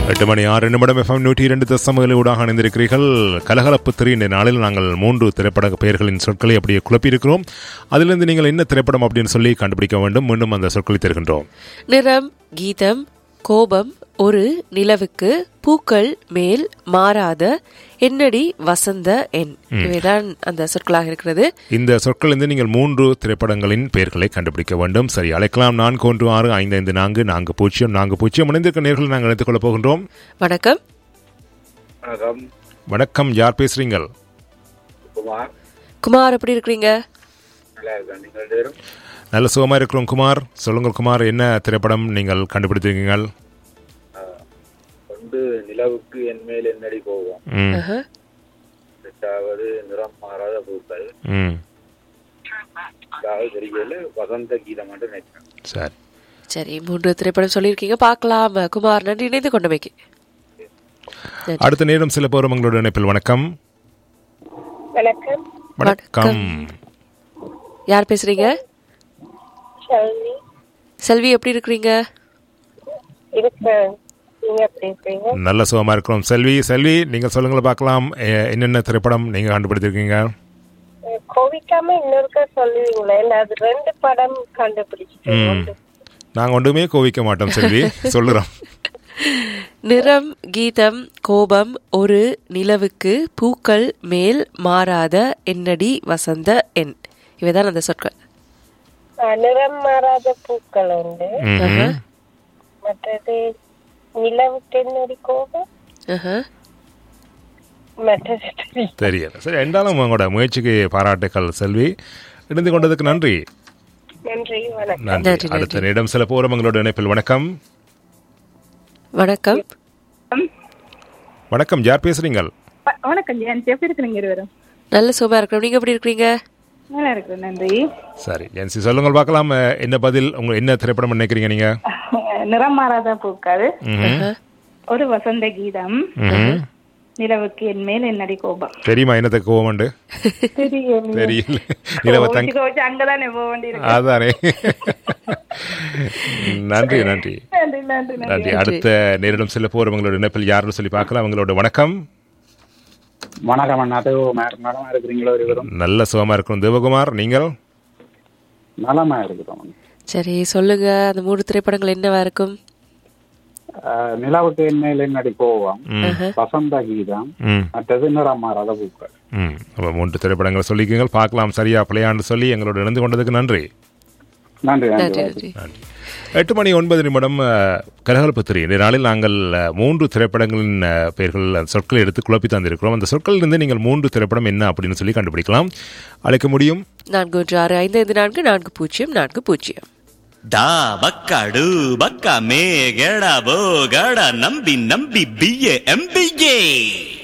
எட்டு மணி ஆறு நிமிடம் எஃப்எம் நூற்றி இரண்டு தசமகளை ஊடாக இணைந்திருக்கிறீர்கள் கலகலப்பு திரை இந்த நாளில் நாங்கள் மூன்று திரைப்பட பெயர்களின் சொற்களை அப்படியே குழப்பியிருக்கிறோம் அதிலிருந்து நீங்கள் என்ன திரைப்படம் அப்படின்னு சொல்லி கண்டுபிடிக்க வேண்டும் மீண்டும் அந்த சொற்களை தருகின்றோம் நிறம் கீதம் கோபம் ஒரு நிலவுக்கு பூக்கள் மேல் மாறாத என்னடி வசந்த எண் இவைதான் அந்த சொற்களாக இருக்கிறது இந்த சொற்களிலிருந்து நீங்கள் மூன்று திரைப்படங்களின் பெயர்களை கண்டுபிடிக்க வேண்டும் சரி அழைக்கலாம் நான்கு ஒன்று ஆறு ஐந்து ஐந்து நான்கு நான்கு பூஜ்ஜியம் நான்கு பூஜ்ஜியம் இணைந்திருக்க நேர்களை நாங்கள் எடுத்துக் கொள்ளப் போகின்றோம் வணக்கம் வணக்கம் வணக்கம் யார் பேசுறீங்கள் குமார் குமார் எப்படி இருக்கிறீங்க நல்லா இருக்கேன் நீங்கள் பேரும் நல்ல சுகமா இருக்கிறோம் குமார் சொல்லுங்கள் குமார் என்ன திரைப்படம் நீங்கள் கண்டுபிடித்திருக்கீங்கள் கொண்டு நிலவுக்கு என் மேல் என்னடி போவோம் ம் ஆஹா. எட்டாவது நிறம் மாறாத பூக்கள் ம் எட்டாவது தெரியல வசந்த கீதம் என்று நினைக்கிறேன் சரி சரி மூன்று திரைப்படம் சொல்லியிருக்கீங்க பார்க்கலாம் குமார் நன்றி இணைந்து கொண்டமைக்கு நன்றி. அடுத்த நேரம் சில போரும் உங்களோட இணைப்பில் வணக்கம் வணக்கம் வணக்கம் யார் பேசுறீங்க ஷல்வி செல்வி எப்படி இருக்கிறீங்க இருக்கு நீங்க எப்படி இருக்கீங்க நல்ல சுகமா இருக்கிறோம் செல்வி செல்வி நீங்க சொல்லுங்கள பார்க்கலாம் எ- என்னென்ன திரைப்படம் நீங்க கண்டுபிடித்திருக்கீங்க அஹ் கோவிக்காம இன்னொருக்கா சொல்லுவீங்களா இல்ல அது ரெண்டு படம் கண்டுபிடிச்சிட்டேன் ம் நாங்க ஒன்றுமே கோவிக்க மாட்டோம் செல்வி சொல்லுறோம் நிறம் கீதம் கோபம் ஒரு நிலவுக்கு பூக்கள் மேல் மாறாத என்னடி வசந்த எண் இவைதான் அந்த சொற்கள் அஹ் நிறம் மாறாத பூக்கள் உண்டு ம்ஹும். மற்றது நிலவுக்கு என்னடி கோபம் ஆஹா. மற்றது தெரியும். தெரியல சரி என்றாலும் உங்களோட முயற்சிக்கு பாராட்டுக்கள் செல்வி இணைந்து கொண்டதுக்கு நன்றி நன்றி வணக்கம் நன்றி நன்றி, அடுத்த நேரம் சில போரும் உங்களோட இணைப்பில் வணக்கம் வணக்கம் வணக்கம் யார் பேசுறீங்கள் வ- வணக்கம் ஜெயந்த் எப்படி இருக்கிறீங்க இருவரும் நல்ல சுகமா இருக்கிறோம் நீங்க எப்படி இருக்கிறீங்க நல்லா இருக்கிறேன் நன்றி சரி ஜென்சி சொல்லுங்கள் பார்க்கலாம் அஹ், என்ன பதில் உங்க என்ன திரைப்படம் நினைக்கிறீங்க நீங்க நிறம் மாறாத பூக்கள் ம்ஹும். ஒரு வசந்த கீதம் ம்ஹும். நிலவுக்கு என் மேல் என்னடி கோபம் தெரியுமா என்னத்தை கோவம் தெரியல தெரியல நிலவ தங்க கோவிச்சு அங்கதானே போக வேண்டியிருக்கு அதானே நன்றி நன்றி நன்றி நன்றி நன்றி நன்றி அடுத்த நேரிடம் சில போர் உங்களோட இணைப்பில் யாருன்னு சொல்லி பார்க்கலாம் அவங்களோட வணக்கம் வணக்கம் அண்ணா அது நலமா இருக்கிறீங்களோ இருவரும் நல்ல சுகமா இருக்கும் தேவகுமார் நீங்கள் நலமா இருக்கிறோம் சரி சொல்லுங்க அந்த மூணு திரைப்படங்கள் என்னவா இருக்கும் அஹ், நிலவுக்கு என் மேல் என்னடி போவோம் வசந்த கீதம் ம் மற்றது நிறம் மாறாத பூக்கள் ம் அப்போ மூன்று திரைப்படங்களை சொல்லிக்கீங்க பார்க்கலாம் சரியா பிள்ளையாண்டு சொல்லி எங்களோட இணைந்து கொண்டதுக்கு நன்றி நன்றி நன்றி நன்றி நன்றி நன்றி எட்டு மணி ஒன்பது நிமிடம் அஹ், கலகலப்புத்திரி இந்த நாளில் நாங்கள் அஹ், மூன்று திரைப்படங்களின் அஹ், பெயர்கள் அந்த சொற்களை எடுத்து குழப்பி தந்திருக்கிறோம் அந்த சொற்களிலிருந்து நீங்கள் மூன்று திரைப்படம் என்ன அப்படின்னு சொல்லி கண்டுபிடிக்கலாம் அழைக்க முடியும் நான்கு ஒன்று ஆறு ஐந்து ஐந்து நான்கு நான்கு பூஜ்ஜியம் நான்கு பூஜ்ஜியம் ಡಾ ಬಕ್ಕ ಡು ಬಕ್ಕ ಮೇ ಗಡ ಬೋ ಗಡ ನಂಬಿ ನಂಬಿ ಬಿಯೆ ಎಂಬಿಯೇ